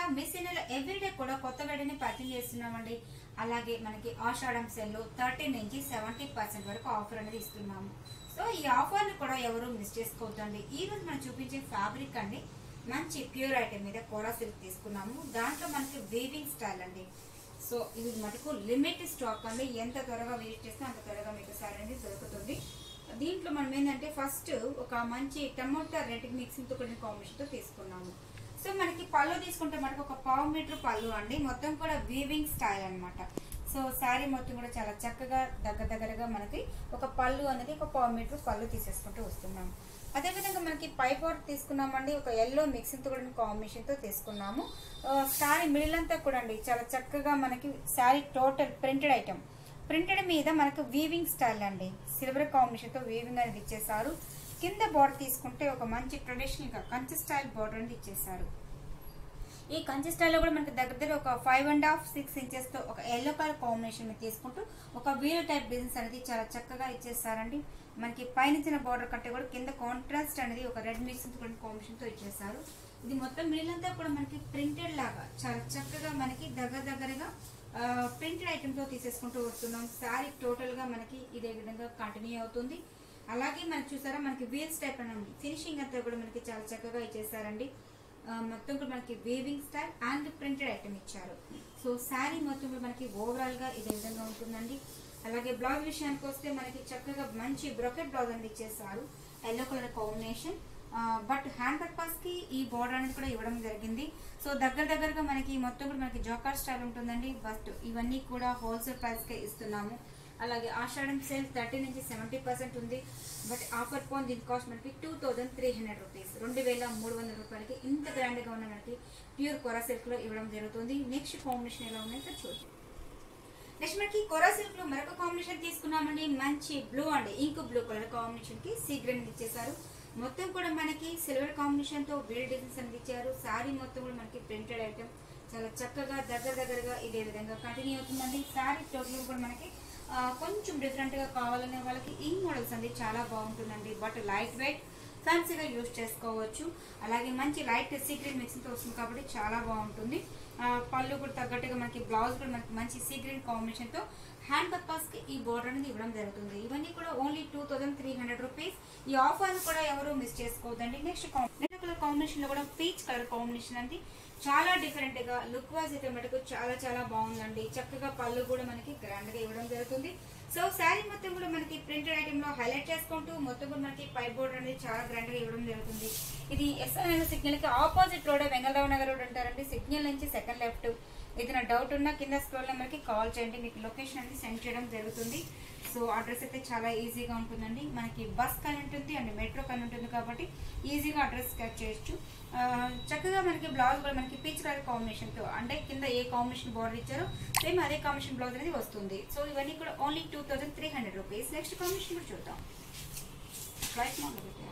miss ఇండియాలో everyday కూడా కొత్త వెడని పరిచయం చేస్తున్నామండి అలాగే మనకి ఆషాఢం సెల్ థర్టీ నుంచి సెవెంటీ పర్సెంట్ వరకు ఆఫర్ అనేది ఇస్తున్నాము సో ఈ ఆఫర్ ని కూడా ఎవరు మిస్ చేసుకోవద్దండి ఈ రోజు మనం చూపించే ఫ్యాబ్రిక్ అండి మంచి ప్యూర్ ఐటమ్ మీద కోరా సిల్క్ తీసుకున్నాము దాంట్లో మనకి వీవింగ్ స్టైల్ అండి సో ఇది మటుకు లిమిట్ స్టాక్ అండి ఎంత త్వరగా వెయిట్ చేస్తే అంత త్వరగా మీకు సారీ అనేది దొరుకుతుంది దీంట్లో మనం ఏంటంటే ఫస్ట్ ఒక మంచి టమోటా రెడ్ మిక్సింగ్ తో కొన్ని కాంబినేషన్ తో తీసుకున్నాము సో మనకి పళ్ళు తీసుకుంటే మనకు ఒక పావు మీటర్ పళ్ళు అండి మొత్తం కూడా వీవింగ్ స్టైల్ అన్నమాట సో శారీ మొత్తం కూడా చాలా చక్కగా దగ్గర దగ్గరగా మనకి ఒక పళ్ళు అనేది ఒక పావు మీటర్ పళ్ళు తీసేసుకుంటూ వస్తున్నాము అదేవిధంగా మనకి పై పౌడర్ తీసుకున్నామండి ఒక ఎల్లో మిక్సింగ్ తో కూడా కాంబినేషన్ తో తీసుకున్నాము ఆ, శారీ మిడిల్ అంతా కూడా అండి చాలా చక్కగా మనకి sari total printed item printed మీద మనకు వీవింగ్ స్టైల్ అండి సిల్వర్ కాంబినేషన్ తో వీవింగ్ అనేది ఇచ్చేసారు కింద బార్డర్ తీసుకుంటే ఒక మంచి ట్రెడిషనల్ గా కంచి స్టైల్ బార్డర్ అనేది ఇచ్చేసారు ఈ కంచి స్టైల్లో కూడా మనకి దగ్గర దగ్గర ఒక five and half six inches తో ఒక ఎల్లో కలర్ కాంబినేషన్ మీద తీసుకుంటూ ఒక వీడియో టైప్ బిజినెస్ అనేది చాలా చక్కగా ఇచ్చేసారండి మనకి పైన ఇచ్చిన బార్డర్ కంటే కూడా కింద కాంట్రాస్ట్ అనేది ఒక రెడ్ మిక్సింగ్ కాంబినేషన్ తో ఇచ్చేసారు ఇది మొత్తం మిడిల్ అంతా కూడా మనకి ప్రింటెడ్ లాగా చాలా చక్కగా మనకి దగ్గర దగ్గరగా ప్రింటెడ్ ఐటమ్ తో తీసేసుకుంటూ వస్తున్నాం శారీ టోటల్ గా మనకి ఇదే విధంగా కంటిన్యూ అవుతుంది అలాగే మనకి చూసారా మనకి వీల్స్ టైప్ అని ఫినిషింగ్ అంతా కూడా మనకి చాలా చక్కగా ఇచ్చేసారండి ఆ, మొత్తం కూడా మనకి weaving style and printed item ఇచ్చారు సో శారీ మొత్తం కూడా మనకి ఓవరాల్ గా ఇదే విధంగా ఉంటుందండి అలాగే బ్లౌజ్ విషయానికి వస్తే మనకి చక్కగా మంచి బ్రొకెట్ బ్లౌజ్ అనేది ఇచ్చేసారు yellow colour combination but hand purpose కి ఈ బోర్డర్ అనేది కూడా ఇవ్వడం జరిగింది సో దగ్గర దగ్గరగా మనకి మొత్తం కూడా మనకి జోకార్ స్టైల్ ఉంటుందండి బట్ ఇవన్నీ కూడా హోల్సేల్ ప్రైస్ కే ఇస్తున్నాము అలాగే ఆషాఢం సేల్ థర్టీ నుంచి సెవెంటీ పర్సెంట్ ఉంది బట్ ఆఫర్ పోన్ దీని కాస్ట్ మనకి two thousand three hundred rupees రెండు వేల మూడు వందల రూపాయలకి ఇంత గ్రాండ్ గా ఉన్న మనకి ప్యూర్ కొరా సిల్క్ లో ఇవ్వడం జరుగుతుంది నెక్స్ట్ కాంబినేషన్ ఎలా ఉన్నాయో చూద్దాం నెక్స్ట్ మనకి కొరా సిల్క్ లో మరొక కాంబినేషన్ తీసుకున్నామండి మంచి బ్లూ అండి ఇంక్ బ్లూ కలర్ కాంబినేషన్ కి సీ గ్రీన్ ఇచ్చేసారు మొత్తం కూడా మనకి సిల్వర్ కాంబినేషన్ తో వీల్ డిజైన్స్ అనేది ఇచ్చారు సారీ మొత్తం కూడా మనకి ప్రింటెడ్ ఐటమ్ చాలా చక్కగా దగ్గర దగ్గరగా ఇదే విధంగా కంటిన్యూ అవుతుందండి సారీ టోటల్ కూడా మనకి ఆ, కొంచెం డిఫరెంట్ గా కావాలనే వాళ్ళకి ఈ మోడల్స్ అండి చాలా బాగుంటుందండి బట్ లైట్ వెయిట్ ఫ్యాన్సీగా యూజ్ చేసుకోవచ్చు అలాగే మంచి లైట్ సీక్రెట్ మిక్సింగ్ తో వస్తుంది కాబట్టి చాలా బాగుంటుంది ఆ, పళ్ళు కూడా తగ్గట్టుగా మనకి బ్లౌజ్ కూడా మనకి మంచి సీక్రెట్ కాంబినేషన్ తో హ్యాండ్ పర్పస్ కి ఈ బోర్డర్ అనేది ఇవ్వడం జరుగుతుంది ఇవన్నీ కూడా only two thousand three hundred rupees ఈ ఆఫర్ కూడా ఎవరు మిస్ చేసుకోవద్దండి నెక్స్ట్ కలర్ కాంబినేషన్ లో కూడా పీచ్ కలర్ కాంబినేషన్ అండి చాలా డిఫరెంట్ గా లుక్ వైజ్ అయితే మటుకు చాలా చాలా బాగుందండి చక్కగా పళ్ళు కూడా మనకి గ్రాండ్ గా ఇవ్వడం జరుగుతుంది సో శారీ మొత్తం కూడా మనకి ప్రింటెడ్ ఐటమ్ లో హైలైట్ చేసుకుంటూ మొత్తం కూడా మనకి పై బోర్డర్ అనేది చాలా గ్రాండ్ గా ఇవ్వడం జరుగుతుంది ఇది ఎస్ఎన్ఎల్ సిగ్నల్ కి opposite road Vengalrao Nagar road అంటారండి సిగ్నల్ నుంచి సెకండ్ లెఫ్ట్ ఏదైనా డౌట్ ఉన్నా కింద స్క్రోల్ నెంబర్కి కాల్ చేయండి మీకు లొకేషన్ అనేది సెండ్ చేయడం జరుగుతుంది సో అడ్రస్ అయితే చాలా ఈజీగా ఉంటుందండి మనకి బస్ కానీ ఉంటుంది అండ్ మెట్రో కానీ ఉంటుంది కాబట్టి ఈజీగా అడ్రస్ క్యాచ్ చేయొచ్చు ఆ, చక్కగా మనకి బ్లౌజ్ కూడా మనకి పీచ్ కలర్ కాంబినేషన్ తో అంటే కింద ఏ కాంబినేషన్ బార్డర్ ఇచ్చారో సేమ్ అదే కాంబినేషన్ బ్లౌజ్ అనేది వస్తుంది సో ఇవన్నీ కూడా only two thousand three hundred rupees next combination కూడా చూద్దాం రైట్ మోడల్ పెట్టారు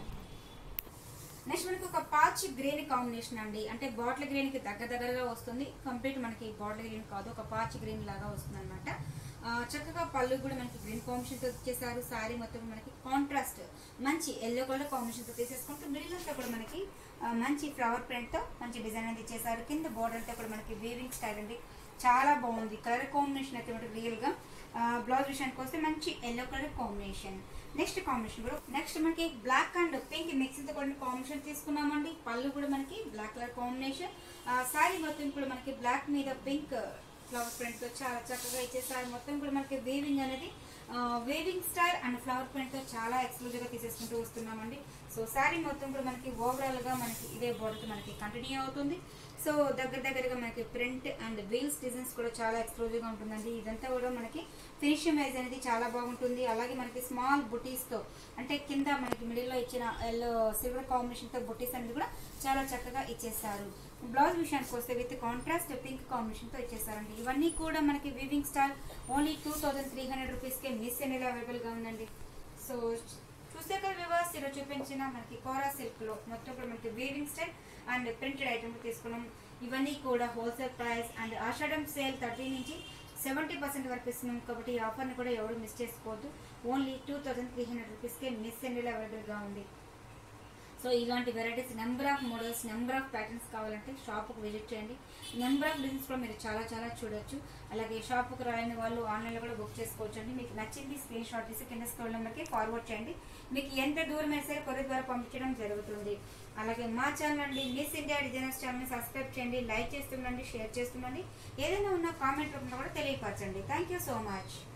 నెక్స్ట్ మనకి ఒక పాచ్ గ్రీన్ కాంబినేషన్ అండి అంటే బాటిల్ గ్రీన్ కి దగ్గర దగ్గరగా వస్తుంది కంప్లీట్ మనకి బాటిల్ గ్రీన్ కాదు ఒక పాచ్ గ్రీన్ లాగా వస్తుంది అనమాట చక్కగా పళ్ళు కూడా మనకి గ్రీన్ కాంబినేషన్ తో ఇచ్చేసారు సారీ మొత్తం మనకి కాంట్రాస్ట్ మంచి ఎల్లో కలర్ కాంబినేషన్ తో తీసేసుకుంటూ మిడిల్ అంతా కూడా మనకి ఆ, మంచి ఫ్లవర్ ప్రింట్ తో మంచి డిజైన్ అనేది ఇచ్చేసారు కింద బోర్డర్ అంతా కూడా మనకి వీవింగ్ స్టైల్ అండి చాలా బాగుంది కలర్ కాంబినేషన్ అయితే మనకి రియల్ గా బ్లౌజ్ విషయానికి వస్తే మంచి yellow colour combination next combination కూడా నెక్స్ట్ మనకి బ్లాక్ అండ్ పింక్ మిక్సింగ్ తో కూడా కాంబినేషన్ తీసుకున్నామండి పళ్ళు కూడా మనకి బ్లాక్ కలర్ కాంబినేషన్ శారీ మొత్తం కూడా మనకి బ్లాక్ మీద పింక్ ఫ్లవర్ ప్రింట్ తో చాలా చక్కగా ఇచ్చేసారు మొత్తం కూడా మనకి వేవింగ్ అనేది weaving style and flower print తో చాలా ఎక్స్క్లూజివ్ గా తీసేసుకుంటూ వస్తున్నామండి సో శారీ మొత్తం కూడా మనకి ఓవరాల్ గా మనకి ఇదే బోర్డర్ మనకి కంటిన్యూ అవుతుంది సో దగ్గర దగ్గరగా మనకి ప్రింట్ అండ్ వీల్స్ డిజైన్స్ కూడా చాలా ఎక్స్క్లూజివ్ గా ఉంటుందండి ఇదంతా కూడా మనకి ఫినిషింగ్ వైజ్ అనేది చాలా బాగుంటుంది అలాగే మనకి స్మాల్ బుటీస్ తో అంటే కింద మనకి మిడిల్ లో ఇచ్చిన ఎల్లో సిల్వర్ కాంబినేషన్ తో బుటీస్ అనేది కూడా చాలా చక్కగా ఇచ్చేసారు బ్లౌజ్ విషయానికి వస్తే విత్ కాంట్రాస్ట్ పింక్ కాంబినేషన్ తో ఇచ్చేసారండి ఇవన్నీ కూడా మనకి weaving star only two thousand three hundred rupees కి మిస్ అనేది అవైలబుల్ గా ఉందండి సో చూసే కదా వివాస్ ఈరోజు చూపించిన మనకి కోరా సిల్క్ లో మొత్తం కూడా మనకి weaving style and printed item తీసుకున్నాం ఇవన్నీ కూడా wholesale price and Ashadham sale thirty నుంచి సెవెంటీ పర్సెంట్ వరకు ఇస్తున్నాం కాబట్టి ఈ ఆఫర్ని కూడా ఎవరు మిస్ చేసుకోవద్దు only two thousand three hundred రూపీస్కే మిస్ అనేది అవైలబుల్గా ఉంది సో ఇలాంటి varieties number of models number of patterns కావాలంటే షాప్కి విజిట్ చేయండి నెంబర్ ఆఫ్ డిజైన్స్ కూడా మీరు చాలా చాలా చూడొచ్చు అలాగే షాప్కి రాని వాళ్ళు ఆన్లైన్లో కూడా బుక్ చేసుకోవచ్చు అండి మీకు నచ్చింది స్క్రీన్ షాట్ తీసి కింద స్క్రోల్ నెంబర్కి ఫార్వర్డ్ చేయండి మీకు ఎంత దూరం అయితే సరే కొరియర్ ద్వారా పంపించడం జరుగుతుంది అలాగే మా ఛానల్ అండి Miss India designers channel subscribe చేయండి లైక్ చేస్తుండండి షేర్ చేస్తుండండి ఏదైనా ఉన్న కామెంట్ రూపంలో కూడా తెలియపరచండి థ్యాంక్ యూ సో మచ్